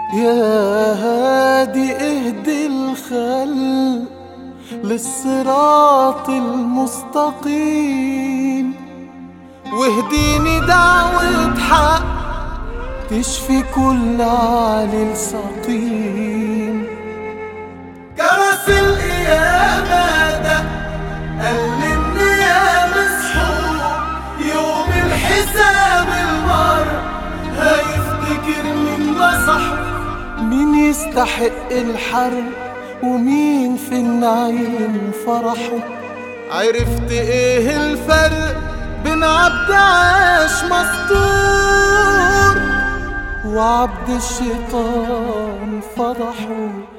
يا هادي اهدي الخلق للصراط المستقيم واهديني دعوة حق تشفي كل عليل سقيم جرس القيامة ده قال يا مسحور يوم الحساب المر هيفتكر مين نصح مين يستحق الحرب ومين في النعيم فرحه عرفت ايه الفرق بين عبد عاش مستور وعبد الشيطان فرحه